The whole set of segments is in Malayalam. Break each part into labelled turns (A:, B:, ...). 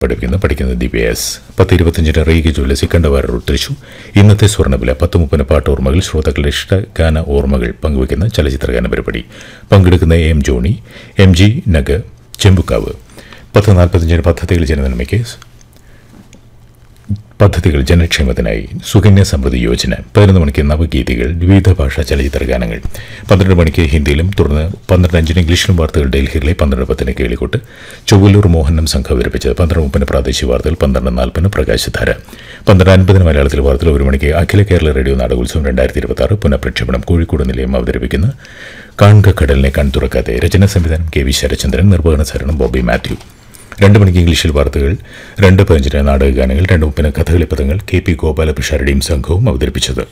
A: പഠിപ്പിക്കുന്നു പഠിക്കുന്നത് ദിവ്യ എസ് പത്ത് ഇരുപത്തഞ്ചിന് റീഗി ജ്വല്ലസി കണ്ടവാര റോഡ് തൃശൂർ ഇന്നത്തെ സ്വർണ്ണവില പത്ത് മുപ്പതിന് പാട്ട് ഓർമ്മകൾ ശ്രോതാക്കളുടെ ഇഷ്ടഗാന ഓർമ്മകൾ പങ്കുവയ്ക്കുന്ന ചലച്ചിത്രഗാന പരിപാടി പങ്കെടുക്കുന്ന M Johny M G Nagar Chembukkavu പത്ത് നാൽപ്പത്തഞ്ചിന് പദ്ധതികൾ ജനനന്മയ്ക്ക് പദ്ധതികൾ ജനക്ഷേമത്തിനായി സുകന്യ സമൃദ്ധി യോജന പതിനൊന്ന് മണിക്ക് നവഗീതികൾ വിവിധ ഭാഷാ ചലച്ചിത്ര ഗാനങ്ങൾ പന്ത്രണ്ട് മണിക്ക് ഹിന്ദിയിലും തുടർന്ന് പന്ത്രണ്ട് അഞ്ചിന് ഇംഗ്ലീഷിലും വാർത്തകൾ ഡൽഹിയിലെ പന്ത്രണ്ട് പത്തിന് കേളിക്കോട്ട് ചൊവ്വല്ലൂർ മോഹനം സംഘം അവതരിപ്പിച്ചത് പന്ത്രണ്ട് മുപ്പതിന് പ്രാദേശിക വാർത്തകൾ പന്ത്രണ്ട് നാൽപ്പതിന് പ്രകാശധാര പന്ത്രണ്ട് അൻപതിന് മലയാളത്തിൽ വാർത്തകൾ ഒരു മണിക്ക് അഖില കേരള റേഡിയോ നാടകോത്സവം രണ്ടായിരത്തി ഇരുപത്തി ആറ് പുനഃപ്രക്ഷേപണം കോഴിക്കോട് നിലയം അവതരിപ്പിക്കുന്ന കാൺക കടലിനെ കൺതുറക്കാതെ രചന സംവിധാനം കെ വി ശരചന്ദ്രൻ നിർവഹണ സരണം ബോബി മാത്യു രണ്ട് മണിക്ക് ഇംഗ്ലീഷിൽ വാർത്തകൾ രണ്ട് പതിനഞ്ചിന് നാടകഗാനങ്ങൾ രണ്ട് മുപ്പതിന് കഥകളി പദങ്ങൾ കെ പി ഗോപാലപിഷാരുടെയും സംഘവും അവതരിപ്പിച്ചത്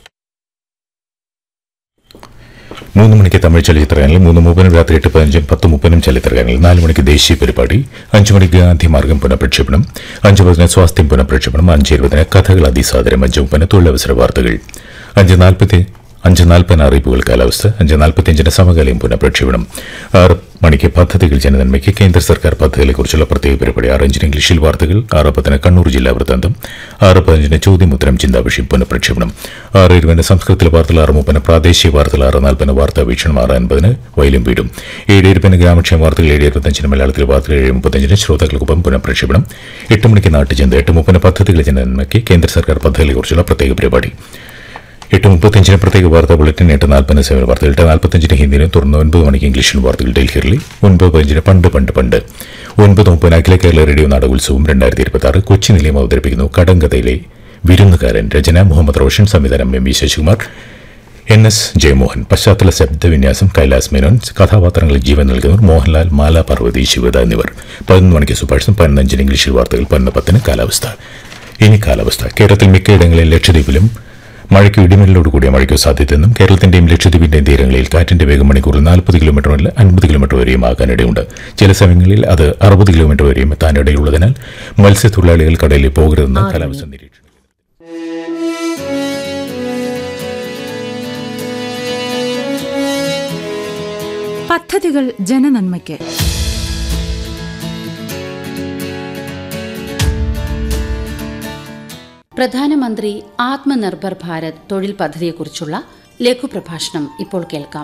A: മൂന്ന് മണിക്ക് തമിഴ് ചലച്ചിത്രഗാനങ്ങൾ മൂന്ന് മുപ്പതിനും രാത്രി എട്ട് പതിനഞ്ചും പത്ത് മുപ്പതിനും ചലച്ചിത്രഗാനങ്ങൾ നാല് മണിക്ക് ദേശീയ പരിപാടി അഞ്ച് മണിക്ക് ഗാന്ധിമാർഗം പുനഃപ്രക്ഷേപണം അഞ്ച് പതിന് സ്വാസ്ഥ്യം പുനഃപ്രക്ഷേപണം അഞ്ച് ഇരുപതിന് കഥകൾ അതിസാദരം അഞ്ച് മുപ്പതിന് തൊഴിലവസര വാർത്തകൾ അഞ്ച് നാൽപ്പത്തി അഞ്ച് നാൽപ്പതിന് അറിയിപ്പുകൾ കാലാവസ്ഥ അഞ്ച് നാൽപ്പത്തിയഞ്ചിന് സമകാലയം പുനഃപ്രക്ഷേപണം ആറ് മണിക്ക് പദ്ധതികൾ ജനനന്മയ്ക്ക് കേന്ദ്ര സർക്കാർ പദ്ധതികളെക്കുറിച്ചുള്ള പ്രത്യേക പരിപാടി ആറ് അഞ്ചിന് ഇംഗ്ലീഷിൽ വാർത്തകൾ ആറ് പത്തിന് കണ്ണൂർ ജില്ലാ വൃത്താന്തം ആറ് പതിനഞ്ചിന് ചോദ്യമുത്തരം ചിന്താവിഷയം പുനഃപ്രക്ഷേപണം ആറ് ഇരുപതിന് സംസ്കൃതത്തിലെ വാർത്തകൾ ആറ് മുപ്പതിന് പ്രാദേശിക വാർത്തകൾ ആറ് നാൽപ്പതിന് വാർത്താ വീക്ഷണം ആറ് അൻപതിന് വയലും വീടും ഏഴ് ഇരുപതിന് ഗ്രാമക്ഷേമ വാർത്തകൾ ഏഴ് ഇരുപത്തഞ്ചിന് മലയാളത്തിലെ വാർത്തകൾ ഏഴ് മുപ്പത്തഞ്ചിന് ശ്രോതാക്കൾക്കൊപ്പം പുനഃപ്രക്ഷേപണം എട്ട് മണിക്ക് നാട്ടുചന്ത എട്ട് മുപ്പതിന് പദ്ധതികൾ ജനനന്മയ്ക്ക് കേന്ദ്ര സർക്കാർ പദ്ധതികളെക്കുറിച്ചുള്ള പ്രത്യേക പരിപാടി എട്ട് മുപ്പത്തഞ്ചിന് പ്രത്യേക വാർത്താ ബുള്ളറ്റിൻ എട്ട് നാൽപ്പതിന് സേവന വാർത്തകൾ എട്ട് നാൽപ്പത്തഞ്ചിന് ഹിന്ദിയിലും തുടർന്ന് ഒൻപത് മണിക്ക് ഇംഗ്ലീഷിലും വാർത്തകൾ ഡൽഹിയിലെ ഒൻപത് പതിനഞ്ചിന് പണ്ട് പണ്ട് പണ്ട് ഒൻപത് മുപ്പതിന് അഖില കേരള റേഡിയോ നാടകോത്സവം രണ്ടായിരത്തി ഇരുപത്തി ആറ് കൊച്ചി നിലയം അവതരിപ്പിക്കുന്നു കടങ്കഥയിലെ വിരുന്നുകാരൻ രചന മുഹമ്മദ് റോഷൻ സംവിധാനം M V Sasikumar N S Jayamohan പശ്ചാത്തല ശബ്ദവിന്യാസം കൈലാസ് മേനോൻ കഥാപാത്രങ്ങളിൽ ജീവൻ നൽകുന്നവർ മോഹൻലാൽ മാല പാർവതി ശിവദ എന്നിവർ പതിനൊന്ന് മണിക്ക് സുഭാഷിതം പതിനഞ്ചിന് ഇംഗ്ലീഷിൽ വാർത്തകൾ പതിനൊന്ന് പത്തിന് കാലാവസ്ഥ ഇനി കാലാവസ്ഥ കേരളത്തിൽ മിക്കയിടങ്ങളിൽ ലക്ഷദ്വീപിലും മഴയ്ക്ക് ഇടിമിന്നലോട് കൂടിയ മഴയ്ക്ക് സാധ്യതയെന്നും കേരളത്തിന്റെയും ലക്ഷദ്വീപിന്റെയും തീരങ്ങളിൽ കാറ്റിന്റെ വേഗം മണിക്കൂറിൽ നാൽപ്പത് കിലോമീറ്റർ മുതൽ അൻപത് കിലോമീറ്റർ വരെയും ആകാനിടയുണ്ട് ചില സമയങ്ങളിൽ അത് അറുപത് കിലോമീറ്റർ വരെയും എത്താനിടയുള്ളതിനാൽ മത്സ്യത്തൊഴിലാളികൾ കടലിൽ പോകരുതെന്ന് കാലാവസ്ഥ നിരീക്ഷണം
B: പദ്ധതികൾ ജനനന്മയ്ക്ക്
C: പ്രധാനമന്ത്രി ആത്മനിർഭർ ഭാരത് തൊഴിൽ പദ്ധതിയെക്കുറിച്ചുള്ള ലഘുപ്രഭാഷണം ഇപ്പോൾ കേൾക്കാം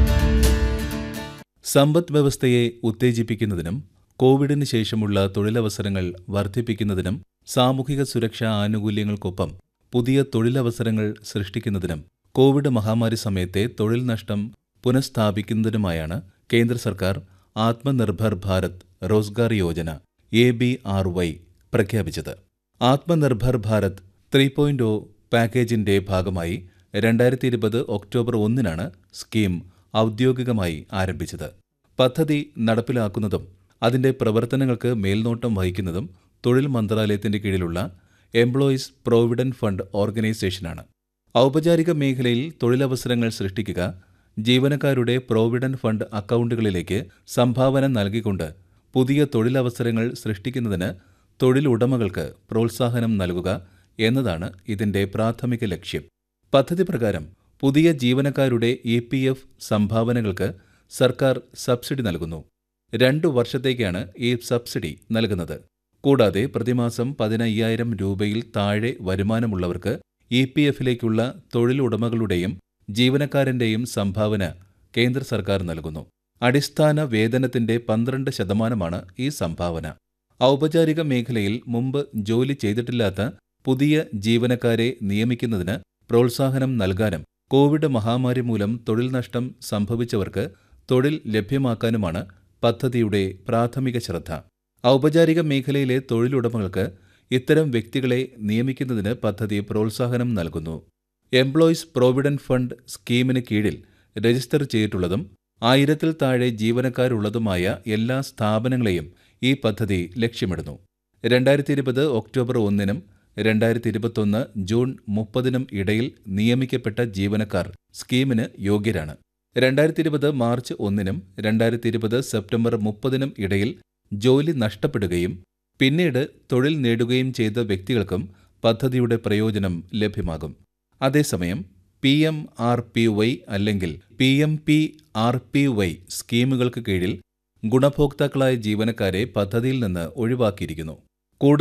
D: സമ്പദ് വ്യവസ്ഥയെ ഉത്തേജിപ്പിക്കുന്നതിനും കോവിഡിന് ശേഷമുള്ള തൊഴിലവസരങ്ങൾ വർദ്ധിപ്പിക്കുന്നതിനും സാമൂഹിക സുരക്ഷാ ആനുകൂല്യങ്ങൾക്കൊപ്പം പുതിയ തൊഴിലവസരങ്ങൾ സൃഷ്ടിക്കുന്നതിനും കോവിഡ് മഹാമാരി സമയത്തെ തൊഴിൽ നഷ്ടം പുനഃസ്ഥാപിക്കുന്നതിനുമായാണ് കേന്ദ്ര സർക്കാർ Atmanirbhar Bharat Rozgar Yojana A B R Y പ്രഖ്യാപിച്ചത് Atmanirbhar Bharat three point O പാക്കേജിന്റെ ഭാഗമായി രണ്ടായിരത്തി ഇരുപത് ഒക്ടോബർ ഒന്നിനാണ് സ്കീം ഔദ്യോഗികമായി ആരംഭിച്ചത് പദ്ധതി നടപ്പിലാക്കുന്നതും അതിന്റെ പ്രവർത്തനങ്ങൾക്ക് മേൽനോട്ടം വഹിക്കുന്നതും തൊഴിൽ മന്ത്രാലയത്തിന്റെ കീഴിലുള്ള എംപ്ലോയീസ് പ്രോവിഡന്റ് ഫണ്ട് ഓർഗനൈസേഷനാണ് ഔപചാരിക മേഖലയിൽ തൊഴിലവസരങ്ങൾ സൃഷ്ടിക്കുക ജീവനക്കാരുടെ പ്രോവിഡന്റ് ഫണ്ട് അക്കൗണ്ടുകളിലേക്ക് സംഭാവന നൽകിക്കൊണ്ട് പുതിയ തൊഴിലവസരങ്ങൾ സൃഷ്ടിക്കുന്നതിന് തൊഴിലുടമകൾക്ക് പ്രോത്സാഹനം നൽകുക എന്നതാണ് ഇതിന്റെ പ്രാഥമിക ലക്ഷ്യം പദ്ധതി പ്രകാരം പുതിയ ജീവനക്കാരുടെ ഇ പി എഫ് സംഭാവനകൾക്ക് സർക്കാർ സബ്സിഡി നൽകുന്നു രണ്ടു വർഷത്തേക്കാണ് ഈ സബ്സിഡി നൽകുന്നത് കൂടാതെ പ്രതിമാസം പതിനയ്യായിരം രൂപയിൽ താഴെ വരുമാനമുള്ളവർക്ക് ഇ പി എഫിലേക്കുള്ള തൊഴിലുടമകളുടെയും ജീവനക്കാരന്റെയും സംഭാവന കേന്ദ്ര സർക്കാർ നൽകുന്നു അടിസ്ഥാന വേതനത്തിന്റെ പന്ത്രണ്ട് ശതമാനമാണ് ഈ സംഭാവന ഔപചാരിക മേഖലയിൽ മുമ്പ് ജോലി ചെയ്തിട്ടില്ലാത്ത പുതിയ ജീവനക്കാരെ നിയമിക്കുന്നതിന് പ്രോത്സാഹനം നൽകാനും കോവിഡ് മഹാമാരി മൂലം തൊഴിൽ നഷ്ടം സംഭവിച്ചവർക്ക് തൊഴിൽ ലഭ്യമാക്കാനുമാണ് പദ്ധതിയുടെ പ്രാഥമിക ശ്രദ്ധ ഔപചാരിക മേഖലയിലെ തൊഴിലുടമകൾക്ക് ഇത്തരം വ്യക്തികളെ നിയമിക്കുന്നതിന് പദ്ധതി പ്രോത്സാഹനം നൽകുന്നു എംപ്ലോയീസ് പ്രോവിഡന്റ് ഫണ്ട് സ്കീമിന് കീഴിൽ രജിസ്റ്റർ ചെയ്തിട്ടുള്ളതും ആയിരത്തിൽ താഴെ ജീവനക്കാരുള്ളതുമായ എല്ലാ സ്ഥാപനങ്ങളെയും ഈ പദ്ധതി ലക്ഷ്യമിടുന്നു രണ്ടായിരത്തി ഇരുപത് ഒക്ടോബർ ഒന്നിനും രണ്ടായിരത്തി ഇരുപത്തൊന്ന് ജൂൺ മുപ്പതിനും ഇടയിൽ നിയമിക്കപ്പെട്ട ജീവനക്കാർ സ്കീമിന് യോഗ്യരാണ് രണ്ടായിരത്തി ഇരുപത് മാർച്ച് ഒന്നിനും രണ്ടായിരത്തി ഇരുപത് സെപ്റ്റംബർ മുപ്പതിനും ഇടയിൽ ജോലി നഷ്ടപ്പെടുകയും പിന്നീട് തൊഴിൽ നേടുകയും ചെയ്ത വ്യക്തികൾക്കും പദ്ധതിയുടെ പ്രയോജനം ലഭ്യമാകും അതേസമയം P M R P Y അല്ലെങ്കിൽ P M P R P Y സ്കീമുകൾക്ക് കീഴിൽ ഗുണഭോക്താക്കളായ ജീവനക്കാരെ പദ്ധതിയിൽ നിന്ന് ഒഴിവാക്കിയിരിക്കുന്നു